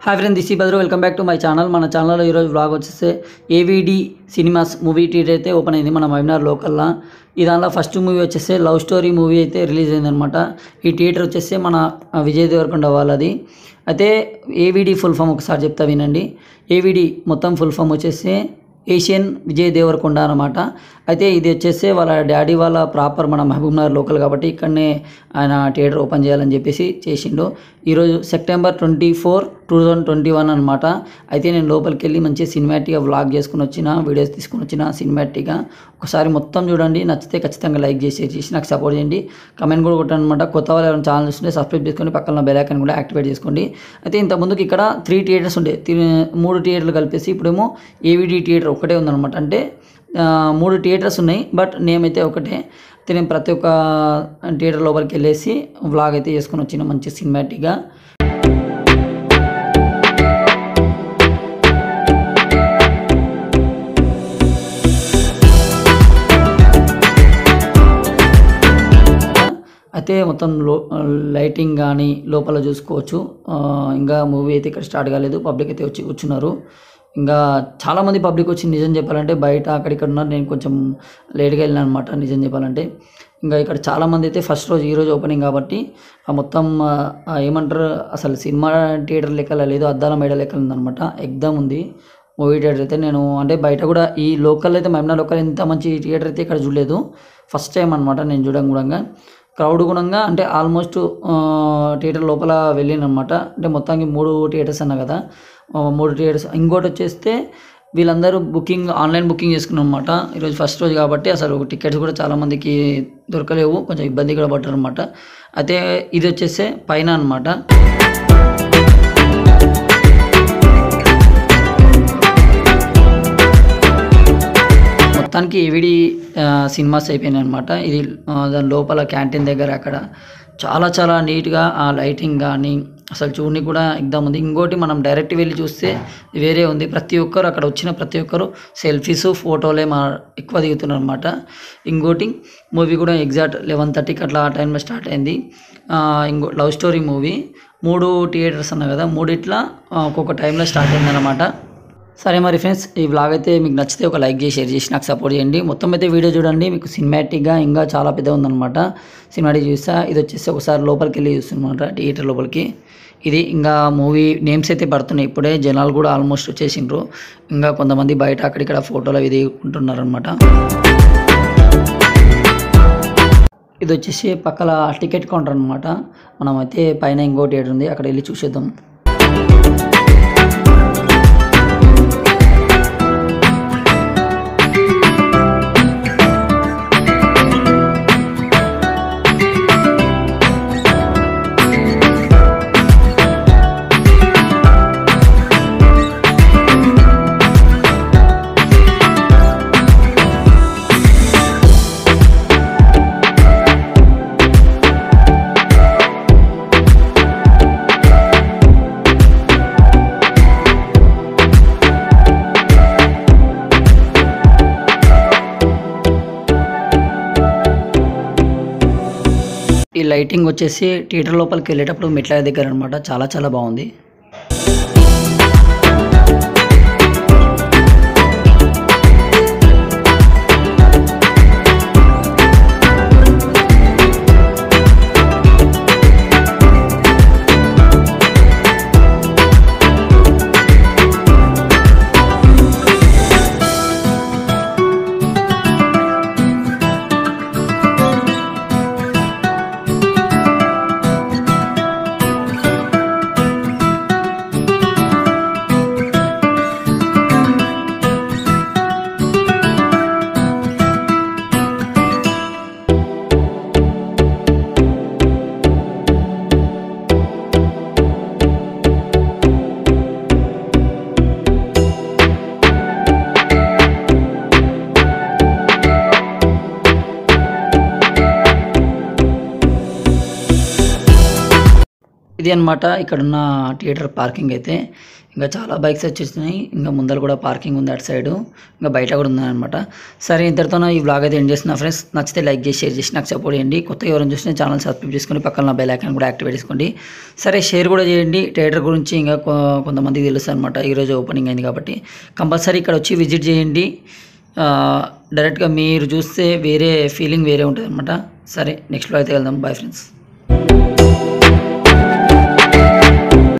hi friend this ఈ Badru welcome back to my channel మన ఛానల్లో ఈరోజు వ్లాగ్ వచ్చేస్తే ఏవిడి సినిమాస్ మూవీ థియేటర్ అయితే ఓపెన్ అయింది మన వైనార్ లోకల్లో ఈ దానిలో ఫస్ట్ మూవీ వచ్చేసి లవ్ స్టోరీ మూవీ అయితే రిలీజ్ అయిందనమాట ఈ థియేటర్ వచ్చేసి మన ఆ, విజయ్ దేవరకొండ వాళ్ళది అయితే ఏవిడి ఫుల్ ఫామ్ ఒకసారి చెప్తా వినండి ఏవిడి మొత్తం ఫుల్ ఫామ్ వచ్చేసి ఏషియన్ విజయ్ దేవరకొండ అనమాట అయితే ఇది వచ్చేసి వాళ్ళ డాడీ వాళ్ళ ప్రాపర్ మన మహబూబ్నగర్ లోకల్ కాబట్టి ఇక్కడనే ఆయన థియేటర్ ఓపెన్ చేయాలని చెప్పేసి చేసిండు ఈరోజు September twenty four two thousand twenty one అనమాట అయితే నేను లోపలికి వెళ్ళి మంచి సినిమాటిక్గా వ్లాగ్ చేసుకుని వచ్చిన వీడియోస్ తీసుకుని వచ్చిన సినిమాటిక్గా ఒకసారి మొత్తం చూడండి నచ్చితే ఖచ్చితంగా లైక్ చేసి షేర్ చేసి నాకు సపోర్ట్ చేయండి కమెంట్ కూడా కొట్టండి అనమాట కొత్త వాళ్ళు ఎవరైనా ఛానల్ చూస్తుంటే సబ్స్క్రైబ్ చేసుకొని పక్కన బెల్ ఐకాన్ కూడా యాక్టివేట్ చేసుకోండి అయితే ఇంత ముందుకు ఇక్కడ త్రీ థియేటర్స్ ఉండే తి- మూడు థియేటర్లు కలిపేసి ఇప్పుడేమో ఏవిడి థియేటర్ ఒకటే ఉందన్నమాట అంటే ఆ, మూడు థియేటర్స్ ఉన్నాయి బట్ నేమ్ అయితే ఒకటే అయితే నేను ప్రతి ఒక్క థియేటర్ లోపలికి వెళ్ళేసి వ్లాగ్ అయితే చేసుకొని వచ్చిన మంచి సినిమాటిక్గా అయితే మొత్తం లో లైటింగ్ కానీ లోపల చూసుకోవచ్చు ఆ, ఇంకా మూవీ అయితే ఇక్కడ స్టార్ట్ కాలేదు పబ్లిక్ అయితే వచ్చి కూర్చున్నారు ఇంకా చాలామంది పబ్లిక్ వచ్చి నిజం చెప్పాలంటే బయట అక్కడిక్కడ ఉన్నారు నేను కొంచెం లేట్గా వెళ్ళాను అనమాట నిజం చెప్పాలంటే ఇంకా ఇక్కడ చాలామంది అయితే ఫస్ట్ రోజు ఈ రోజు ఓపెనింగ్ కాబట్టి ఆ మొత్తం ఆ, ఆ ఏమంటారు అసలు సినిమా థియేటర్ లెక్కల లేదు అద్దాల మేడ లెక్కల ఉందనమాట ఎగ్జామ్ ఉంది మూవీ థియేటర్ అయితే నేను అంటే బయట కూడా ఈ లోకల్ అయితే మహిమా లోకల్ ఇంత మంచి థియేటర్ అయితే ఇక్కడ చూడలేదు ఫస్ట్ టైం అనమాట నేను చూడడం కూడా క్రౌడ్ గుణంగా అంటే ఆల్మోస్ట్ థియేటర్ లోపల వెళ్ళినమాట అంటే మొత్తానికి మూడు థియేటర్స్ అన్నా కదా ఆ, మూడు థియేటర్స్ ఇంకోటి వచ్చేస్తే వీళ్ళందరూ బుకింగ్ ఆన్లైన్ బుకింగ్ చేసుకున్నాం అనమాట ఈరోజు ఫస్ట్ రోజు కాబట్టి అసలు టికెట్స్ కూడా చాలామందికి దొరకలేవు కొంచెం ఇబ్బంది కూడా పడ్డారు అనమాట అయితే ఇది వచ్చేస్తే పైన అనమాట మొత్తానికి ఏవిడి సినిమాస్ అయిపోయినాయి అనమాట ఇది ఆ, దాని లోపల క్యాంటీన్ దగ్గర అక్కడ చాలా చాలా నీట్గా ఆ లైటింగ్ కానీ అసలు చూడని కూడా ఎగ్దాం ఉంది ఇంకోటి మనం డైరెక్ట్ వెళ్ళి చూస్తే వేరే ఉంది ప్రతి ఒక్కరు అక్కడ వచ్చిన ప్రతి ఒక్కరు సెల్ఫీస్ ఫోటోలే మా ఎక్కువ దిగుతున్నారు అనమాట ఇంకోటి మూవీ కూడా ఎగ్జాక్ట్ లెవెన్ థర్టీకి అట్లా ఆ టైంలో స్టార్ట్ అయింది ఆ, ఇంకో లవ్ స్టోరీ మూవీ మూడు థియేటర్స్ అన్నా కదా మూడిట్లా ఆ, ఒక్కొక్క టైంలో స్టార్ట్ అయిందన్నమాట సరే మరి ఫ్రెండ్స్ ఈ వ్లాగ్ అయితే మీకు నచ్చితే ఒక లైక్ చేసి షేర్ చేసి నాకు సపోర్ట్ చేయండి మొత్తం అయితే వీడియో చూడండి మీకు సినిమాటిక్గా ఇంకా చాలా పెద్ద ఉందన్నమాట సినిమాటిక్ చూస్తా ఇది వచ్చేసి ఒకసారి లోపలికి వెళ్ళి చూస్తున్నమాట థియేటర్ లోపలికి ఇది ఇంకా మూవీ నేమ్స్ అయితే పడుతున్నాయి ఇప్పుడే జనాలు కూడా ఆల్మోస్ట్ వచ్చేసిండ్రు ఇంకా కొంతమంది బయట అక్కడిక్కడ ఫోటోలు అవి దిగుకుంటున్నారు అనమాట ఇది వచ్చేసి పక్కల టికెట్ కౌంటర్ అనమాట మనం అయితే పైన ఇంకో థియేటర్ ఉంది అక్కడ వెళ్ళి చూసేద్దాం ఈ లైటింగ్ వచ్చేసి థియేటర్ లోపలికి వెళ్ళేటప్పుడు మెట్ల దగ్గర అనమాట చాలా చాలా బాగుంది ఇది అనమాట ఇక్కడున్న థియేటర్ పార్కింగ్ అయితే ఇంకా చాలా బైక్స్ వచ్చేసినాయి ఇంకా ముందర కూడా పార్కింగ్ ఉంది అటు సైడు ఇంకా బయట కూడా ఉందన్నమాట సరే ఇంతటితో ఈ బ్లాగ్ అయితే ఎండ్ చేస్తున్నా ఫ్రెండ్స్ నచ్చితే లైక్ చేసి షేర్ చేసి నాకు సపోర్ట్ చేయండి కొత్తగా ఎవరైనా చూసిన ఛానల్ సబ్స్క్రైబ్ చేసుకొని పక్కన నా బెల్ ఐకాన్ కూడా యాక్టివేట్ చేసుకోండి సరే షేర్ కూడా చేయండి థియేటర్ గురించి ఇంకా కొ- కొంతమందికి తెలుసు అనమాట ఈరోజు ఓపెనింగ్ అయింది కాబట్టి కంపల్సరీ ఇక్కడ వచ్చి విజిట్ చేయండి ఆ, డైరెక్ట్గా మీరు చూస్తే వేరే ఫీలింగ్ వేరే ఉంటుంది అనమాట సరే నెక్స్ట్ అయితే వెళ్దాం బాయ్ ఫ్రెండ్స్